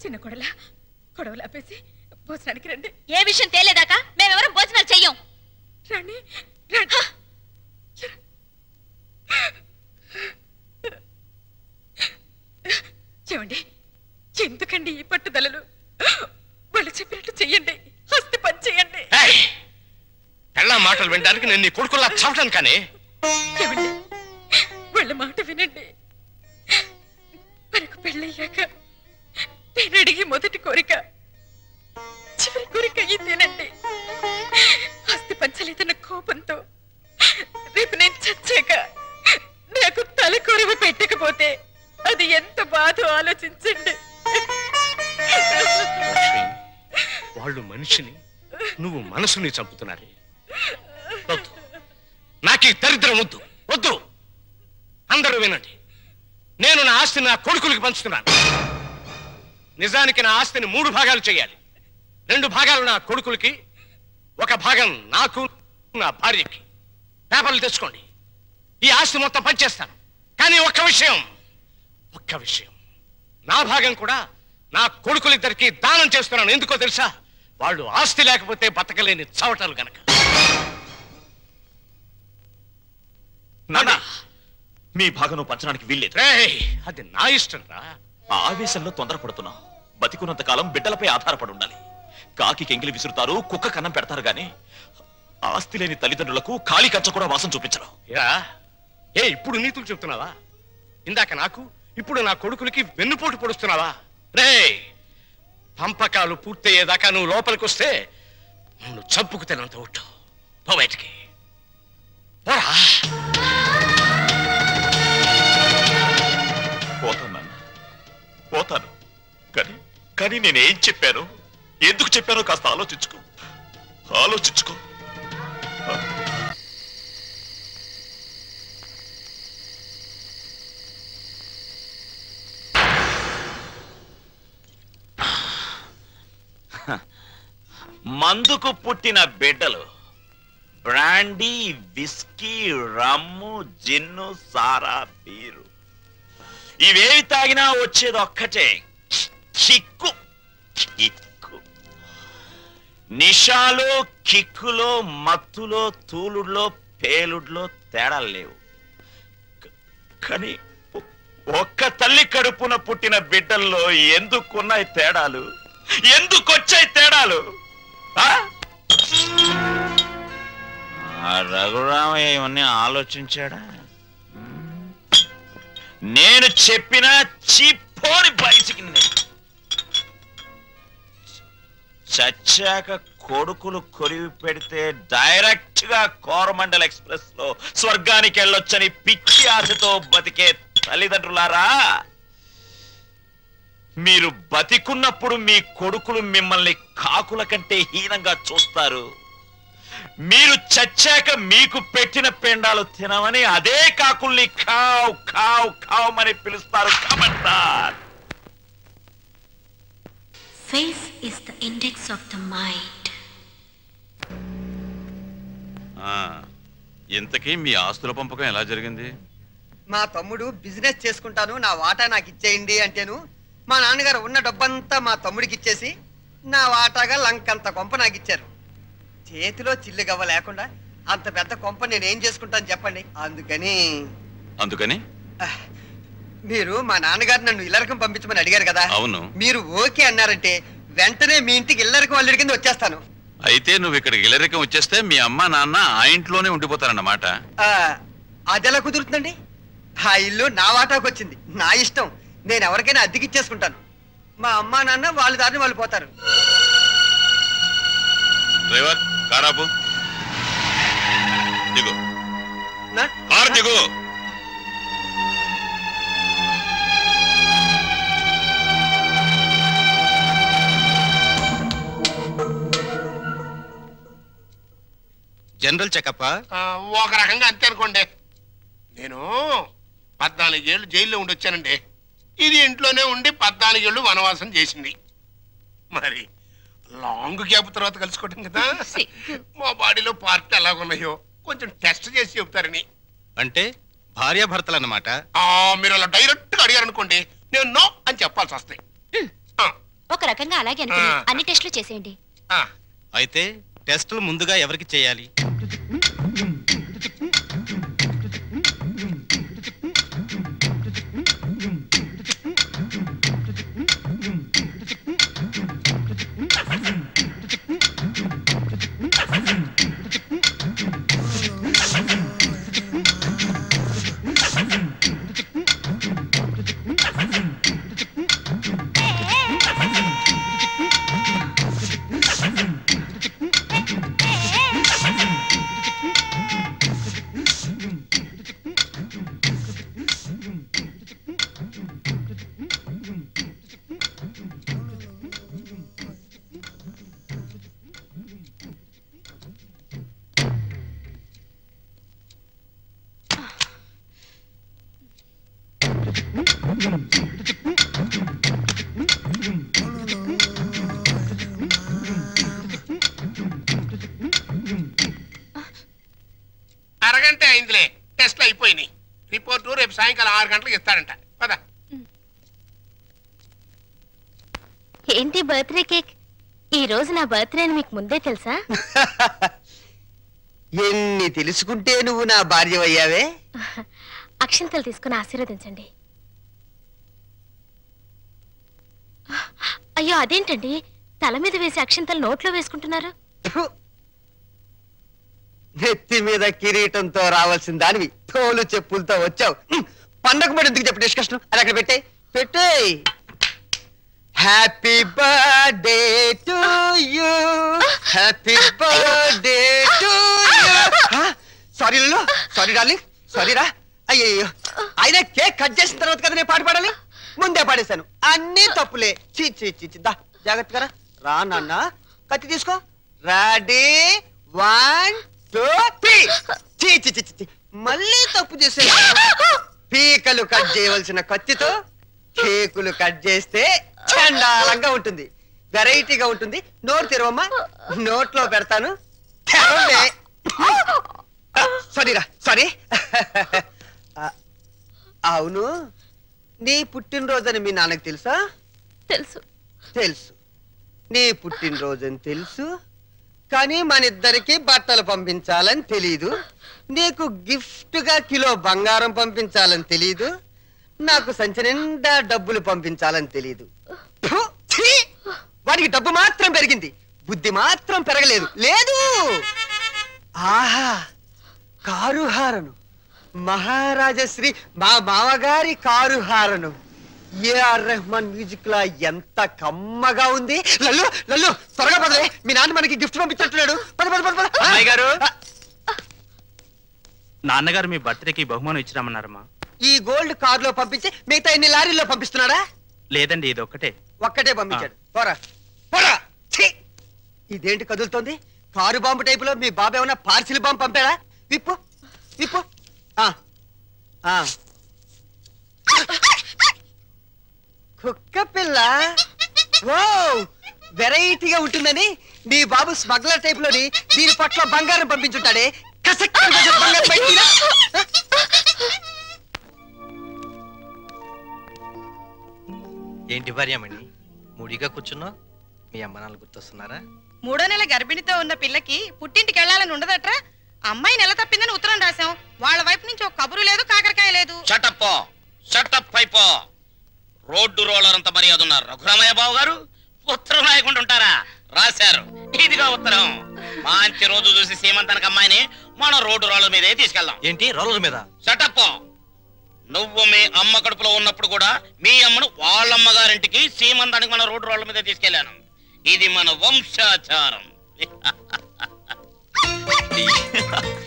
చిన్న కొడల గొడవలు ఆపేసి భోజనానికి రండి ఏ విషయం తేలేదాకా మేమెవరం భోజనాలు చెయ్యం రండి రండి చూడండి ఎందుకండి ఈ పట్టుదలలు వాళ్ళు చెప్పినట్టు చెయ్యండి హస్తి పని చెయ్యండి పెళ్ళ మాటలు వినడానికి నేను నీ కొడుకులా చావటాను కానీ ఏమండి వాళ్ళ మాట వినండి మనకు పెళ్ళయ్యాక నేను అడిగి మొదటి కోరిక చివరి కోరిక ఇదేనండి ఆస్తి పంచలేదన్న కోపంతో రేపు నేను చచ్చాక నాకు తల కొరవ పెట్టకపోతే అది ఎంత బాధో ఆలోచించండి లక్ష్మి వాళ్ళు మనిషిని నువ్వు మనసుని చంపుతున్నారే వద్దు నాకు ఈ దరిద్రం వద్దు వద్దు అందరూ వినండి నేను నా ఆస్తిని నా కొడుకులకి పంచుతున్నాను నిజానికి నా ఆస్తిని మూడు భాగాలు చేయాలి రెండు భాగాలు నా కొడుకులకి ఒక భాగం నాకు నా భార్యకి పేపర్లు తెచ్చుకోండి ఈ ఆస్తి మొత్తం పంచేస్తాను కానీ ఒక్క విషయం ఒక్క విషయం నా భాగం కూడా నా కొడుకులిద్దరికి దానం చేస్తున్నాను ఎందుకో తెలుసా వాళ్ళు ఆస్తి లేకపోతే బతకలేని చవటలు గనక నాన్న మీ భాగం పంచడానికి వీల్లేదు రేయ్, అది నా ఇష్టం రా ఆ ఆవేశంలో తొందరపడుతున్నావు బతికున్నంత కాలం బిడ్డలపై ఆధారపడి ఉండాలి కాకి కెంగిలి విసురుతారు కుక్క కన్నం పెడతారు గాని ఆస్తి లేని తల్లిదండ్రులకు ఖాళీ కంచ కూడా వాసం చూపించరు యా ఏ ఇప్పుడు నీతులు చెప్తున్నావా ఇందాక నాకు ఇప్పుడు నా కొడుకులకి వెన్నుపోటు పొడుస్తున్నావా రే పంపకాలు పూర్తయ్యేదాకా నువ్వు లోపలికి వస్తే నన్ను చంపుకు తినంత ఒట్టు పో బయటికి పోరా పోతాను నాన్న పోతాను కానీ కానీ నేనేం చెప్పాను ఎందుకు చెప్పానో కాస్త ఆలోచించుకో ఆలోచించుకో మందుకు పుట్టిన బిడ్డలు బ్రాండీ విస్కీ రమ్ము జిన్ను సారా బీరు ఇవేవి తాగినా వచ్చేది ఒక్కటే కిక్కు కిక్కు నిషాలో కిక్కులో మత్తులో తూలుడులో పేలుడులో తేడాలు లేవు క- కానీ ఒ- ఒక్క తల్లి కడుపున పుట్టిన బిడ్డల్లో ఎందుకున్నాయి తేడాలు ఎందుకొచ్చాయి తేడాలు ఆ? ఆ రఘురామయ్య ఇవన్నీ ఆలోచించాడా నేను చెప్పిన చిప్పోని బయటికి చచ్చాక కొడుకులు కొరివి పెడితే డైరెక్ట్ గా కోరమండల్ ఎక్స్ప్రెస్ లో స్వర్గానికి వెళ్ళొచ్చని పిచ్చి ఆశతో బతికే తల్లిదండ్రులారా మీరు బతికున్నప్పుడు మీ కొడుకులు మిమ్మల్ని కాకుల కంటే హీనంగా చూస్తారు మీరు చచ్చాక మీకు పెట్టిన పెండాలు తినమని అదే కాకుల్ని కావ్ కావ్ కావమని పిలుస్తారు కమంటార్ Face is the index of the mind. ఇంతకీ మీ ఆస్తుల పంపకం ఎలా జరిగింది మా తమ్ముడు బిజినెస్ చేసుకుంటాను నా వాటా నాకు ఇచ్చేయండి అంటేను మా నాన్నగారు ఉన్న డబ్బంతా మా తమ్ముడికి ఇచ్చేసి నా వాటాగా లంకంత కొంప నాకు ఇచ్చారు చేతిలో చిల్లు గవ్వ లేకుండా అంత పెద్ద కొంప నేనేం చేసుకుంటాను చెప్పండి అందుకని అందుకని మీరు మా నాన్నగారు నన్ను ఇల్లరకం పంపించమని అడిగారు కదా అవును మీరు ఓకే అన్నారంటే వెంటనే మీ ఇంటికి ఇల్లరకం అల్లుడి కింద వచ్చేస్తాను అయితే నువ్వు ఇక్కడికి ఇల్లరికం వచ్చేస్తే మీ అమ్మ నాన్న ఆ ఇంట్లోనే ఉండిపోతారన్నమాట ఆ, అదెలా కుదురుతుందండి ఆ ఇల్లు నా వాటాకు వచ్చింది నా ఇష్టం నేను ఎవరికైనా అద్దెకిచ్చేసుకుంటాను మా అమ్మా నాన్న వాళ్ళ దారిని వాళ్ళు పోతారు డ్రైవర్ కారాపు దిగు నా- కారు దిగు జనరల్ చెకప్ ఆ, ఒక రకంగా అంతే అనుకోండి నేను పద్నాలుగేళ్ళు జైల్లో ఉండి వచ్చానండి ఇది ఇంట్లోనే ఉండి పద్నాలుగేళ్ళు వనవాసం చేసింది మరి లాంగ్ గ్యాప్ తర్వాత కలుసుకోవటం కదా మా బాడీలో పార్ట్ ఎలాగున్నాయో కొంచెం టెస్ట్ చేసి చెప్తారని అంటే భార్యాభర్తలు అన్నమాట ఆ, మీరు అలా డైరెక్ట్ గా అడిగారు అనుకోండి నేను నో అని చెప్పాల్సి వస్తాయి ఆ, రకంగా అలాగే అనుకుని ఆ. అన్ని టెస్టులు చేసేయండి ఆ, అయితే టెస్టులు ముందుగా ఎవరికి చేయాలి అరగంట అయిందిలే టెస్ట్లు అయిపోయినాయి రిపోర్టు రేపు సాయంకాలం ఆరు గంటలకు ఇస్తాడంట పద ఏంటి బర్త్డే కేక్ ఈ రోజు నా బర్త్డే అని మీకు ముందే తెలుసా ఎన్ని తెలుసుకుంటే నువ్వు నా భార్య అయ్యావే అక్షంతలు తీసుకుని ఆశీర్వదించండి అయ్యో అదేంటండి తల మీద వేసి అక్షంతలు నోట్లో వేసుకుంటున్నారు ఫు! నెత్తి మీద కిరీటంతో రావాల్సిన దానివి తోలు చెప్పులతో వచ్చావు ఉమ్, పండగ పడి ఎందుకు చెప్పు డిస్కషన్ అది అక్కడ పెట్టే పెట్టే happy birthday to you happy birthday to you sorry లలో సారీ డార్లింగ్ సారీ రా అయ్యయ్యో ఆయన కేక్ కట్ చేసిన తర్వాత కదా నేను పాట పాడాలి ముందే పాడేశాను అన్ని తప్పులే చీ చీ చీ చీ. దా జాగ్రత్తగా రా. రా నాన్న కత్తి తీసుకో రెడీ వన్ టూ త్రీ చీ చీ చీ చీ, చీ మళ్ళీ తప్పు చేసే పీకలు కట్ చేయవలసిన కత్తితో కేకులు కట్ చేస్తే చండాలంగా ఉంటుంది వెరైటీగా ఉంటుంది నోరు తెరవమ్మా నోట్లో పెడతాను తెరవలే సారీరా సారీ అవును నీ పుట్టినరోజని మీ నాన్నకు తెలుసా తెలుసు తెలుసు నీ పుట్టినరోజని తెలుసు కానీ మన ఇద్దరికి బట్టలు పంపించాలని తెలీదు నీకు గిఫ్ట్ గా కిలో బంగారం పంపించాలని తెలీదు నాకు సంచి నిండా డబ్బులు పంపించాలని తెలీదు ఫు, ఛీ! వాడికి డబ్బు మాత్రం పెరిగింది బుద్ధి మాత్రం పెరగలేదు లేదు ఆహా కారు హారను మహారాజశ్రీ మా మామగారి car horn AR Rahman music లా ఎంత కమ్మగా ఉంది లల్లు లల్లు త్వరగా పదలే మీ నాన్న మనకి గిఫ్ట్ పంపించట్లేడు పద పద పద పద అమ్మాయి గారు. ఆ, నాన్నగారు మీ బర్త్డేకి బహుమానం ఇచ్చిరామన్నారమ్మా ఈ గోల్డ్ కార్ లో పంపించి మిగతా ఎన్ని లారీల్లో పంపిస్తున్నాడా లేదండి ఇది ఒక్కటే ఒక్కటే పంపించాడు పోరా పోరా ఛీ! ఇదేంటి కదులుతోంది కారు బాంబు టైపులో మీ బాబు ఏమన్నా పార్సిల్ బాంబు పంపాడా విప్పు విప్పు ఆ, ఆ. కుక్క పిల్ల ఓ వెరైటీగా ఉంటుందని నీ బాబు స్మగ్లర్ టైప్ లోని దీని పట్ల బంగారం పంపించుంటాడే కసక్ కసక్ బంగారం బయటికి ఏంటి భార్యమణి మూడిగా కూర్చున్నావు మీ అమ్మ నాన్న గుర్తొస్తున్నారా మూడో నెల గర్భిణితో ఉన్న పిల్లకి పుట్టింటికి వెళ్ళాలని ఉండదట్రా అమ్మాయి నెల తప్పిందని ఉత్తరం రాశాం వాళ్ళ వైపు నుంచి ఒక కబురు లేదు కాకరకాయ లేదు షటప్ షటప్ అయిపో రోడ్డు రోలర్ అంత మర్యాద ఉన్నారు రఘురామయ్య బాబు గారు ఉత్తరం రాయకుండా ఉంటారా రాశారు ఇదిగా ఉత్తరం మంచి రోజు చూసి సీమంతానికి అమ్మాయిని మనం రోడ్డు రోలర్ మీదే తీసుకెళ్దాం ఏంటి రోలర్ మీద షటప్ నువ్వు మీ అమ్మ కడుపులో ఉన్నప్పుడు కూడా మీ అమ్మను వాళ్ళమ్మ గారింటికి సీమంతానికి మన రోడ్డు రోడ్ల మీద తీసుకెళ్లాను ఇది మన వంశాచారం